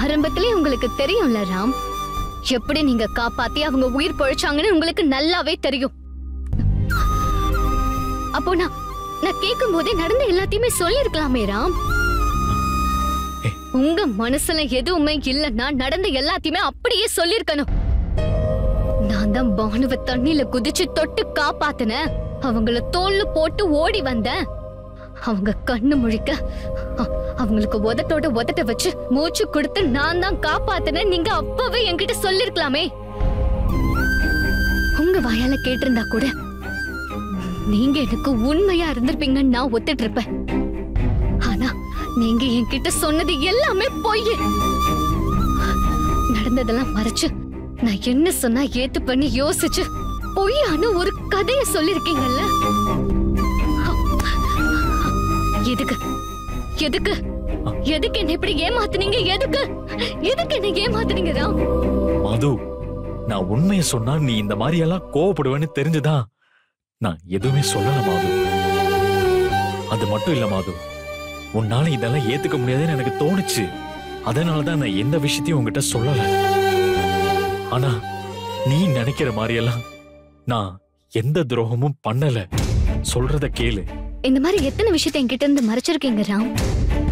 ஆரம்பத்திலே உங்களுக்கு தெரியும்ல ராம் எப்படி நீங்க காப்பாத்தி அவங்க உயிர் பொழைச்சாங்கன்னு உங்களுக்கு நல்லாவே தெரியும் அப்போ நான் நான் கேட்கும் போதே நடந்த எல்லாத்தையுமே சொல்லிருக்கலாமே ராம் ஏய். உங்க மனசுல எதுவுமே இல்லைன்னா நடந்த எல்லாத்தையுமே அப்படியே சொல்லிருக்கணும் நான் தான் பானுவ தண்ணியில குதிச்சு தொட்டு காப்பாத்தினேன் அவங்கள தோல்ல போட்டு ஓடி வந்தேன் அவங்க கண்ணு முழிக்க அ- அவங்களுக்கு உதட்டோட உதட்ட வச்சு மூச்சு கொடுத்து நான் தான் காப்பாத்தினேன் நீங்க அப்பவே என்கிட்ட சொல்லிருக்கலாமே உங்க வாயால கேட்டிருந்தா கூட நீங்க எனக்கு உண்மையா இருந்திருப்பீங்கன்னு நான் ஒத்துட்டு இருப்பேன் ஆனா நீங்க என்கிட்ட சொன்னது எல்லாமே பொய் நடந்ததெல்லாம் மறைச்சு நான் என்ன சொன்னா ஏத்து பண்ணி யோசிச்சு பொய்யான ஒரு கதைய சொல்லிருக்கீங்கல்ல எதுக்கு எதுக்கு எதுக்கு என்ன இப்படி ஏமாத்துனீங்க எதுக்கு எதுக்கு என்ன ஏமாத்துனீங்க ராம் மது நான் உண்மையை சொன்னா நீ இந்த மாதிரி எல்லாம் கோவப்படுவேன்னு தெரிஞ்சுதான் நான் எதுவுமே சொல்லல மாது அது மட்டும் இல்ல மாது உன்னால இதெல்லாம் ஏத்துக்க முடியாதுன்னு எனக்கு தோணுச்சு அதனாலதான் நான் எந்த விஷயத்தையும் உன்கிட்ட சொல்லல ஆனா நீ நினைக்கிற மாதிரி எல்லாம் நான் எந்த துரோகமும் பண்ணல சொல்றத கேளு இந்த மாதிரி எத்தனை விஷயத்தை என்கிட்ட இருந்து மறைச்சிருக்கீங்க ராம்